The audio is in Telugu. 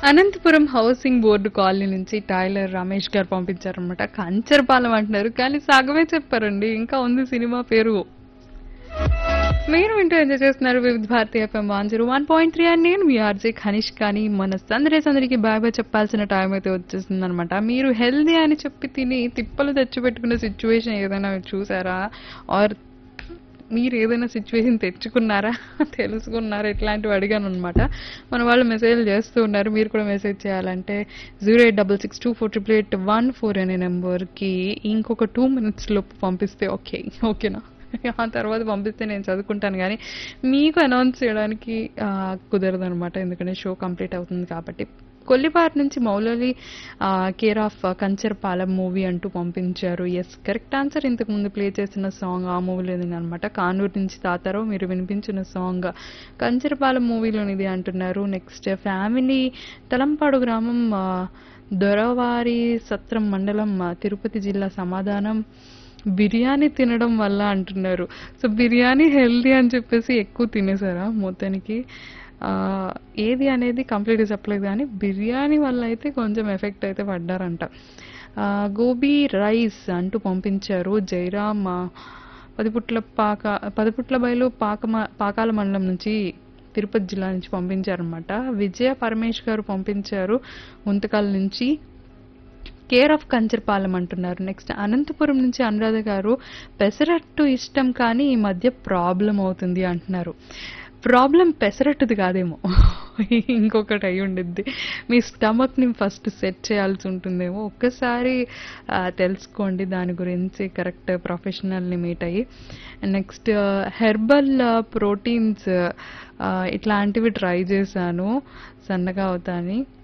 అనంతపురం హౌసింగ్ బోర్డు కాలనీ నుంచి టైలర్ రమేష్ గారు పంపించారనమాట కంచరపాలెం అంటున్నారు కానీ సగమే చెప్పారండి ఇంకా ఉంది సినిమా పేరు మీరు వింటూ ఎంజాయ్ చేస్తున్నారు Vividh Bharati FM one zero one point three అని నేను మీ ఆర్జే ఖనిష్ కానీ మన సందరే సందరికి బాయ్ బాయ్ చెప్పాల్సిన టైం అయితే వచ్చేసింది అనమాట మీరు హెల్దీ అని చెప్పి తిని తిప్పలు తెచ్చిపెట్టుకున్న సిచ్యువేషన్ ఏదైనా చూసారా ఆర్ మీరు ఏదైనా సిచ్యువేషన్ తెచ్చుకున్నారా తెలుసుకున్నారా ఇట్లాంటివి అడిగాను అనమాట మన వాళ్ళు మెసేజ్ చేస్తూ ఉన్నారు మీరు కూడా మెసేజ్ చేయాలంటే zero eight double six two four triple eight one four అనే నెంబర్కి ఇంకొక టూ మినిట్స్ లోపు పంపిస్తే ఓకే ఓకేనా ఆ తర్వాత పంపిస్తే నేను చదువుకుంటాను కానీ మీకు అనౌన్స్ చేయడానికి కుదరదు అనమాట ఎందుకంటే షో కంప్లీట్ అవుతుంది కాబట్టి కొల్లిపార్ నుంచి Moulali care of Kancharpalem movie అంటూ పంపించారు ఎస్ కరెక్ట్ ఆన్సర్ ఇంతకు ముందు ప్లే చేసిన సాంగ్ ఆ మూవీలోది అనమాట కానూరు నుంచి తాతారావు మీరు వినిపించిన సాంగ్ కంచరపాలెం మూవీలోనిది అంటున్నారు నెక్స్ట్ ఫ్యామిలీ తలంపాడు గ్రామం ఆ, దొరవారి సత్రం మండలం ఆ, తిరుపతి జిల్లా సమాధానం బిర్యానీ తినడం వల్ల అంటున్నారు సో బిర్యానీ హెల్దీ అని చెప్పేసి ఎక్కువ తినేసారా మొత్తానికి ఆ, ఏది అనేది కంప్లీట్గా చెప్పలేదు కానీ బిర్యానీ వల్ల అయితే కొంచెం ఎఫెక్ట్ అయితే పడ్డారంట ఆ, గోబీ రైస్ అంటూ పంపించారు జైరామ్ ఆ, పదిపుట్ల పాక పదిపుట్ల బయలు పాకమ పాకాల మండలం నుంచి తిరుపతి జిల్లా నుంచి పంపించారనమాట విజయ పరమేష్ గారు పంపించారు గుంతకాల నుంచి కేర్ ఆఫ్ కంచర్పాలెం అంటున్నారు నెక్స్ట్ అనంతపురం నుంచి అనురాధ గారు పెసరట్టు ఇష్టం కానీ ఈ మధ్య ప్రాబ్లం అవుతుంది అంటున్నారు ప్రాబ్లం పెసరట్టుది కాదేమో ఇంకొకటి అయి ఉండిద్ది మీ స్టమక్ని ఫస్ట్ సెట్ చేయాల్సి ఉంటుందేమో ఒక్కసారి ఆ, తెలుసుకోండి దాని గురించి కరెక్ట్ ప్రొఫెషనల్ని మీట్ అయ్యి నెక్స్ట్ హెర్బల్ ప్రోటీన్స్ ఇట్లాంటివి ట్రై చేశాను సన్నగా అవుతాని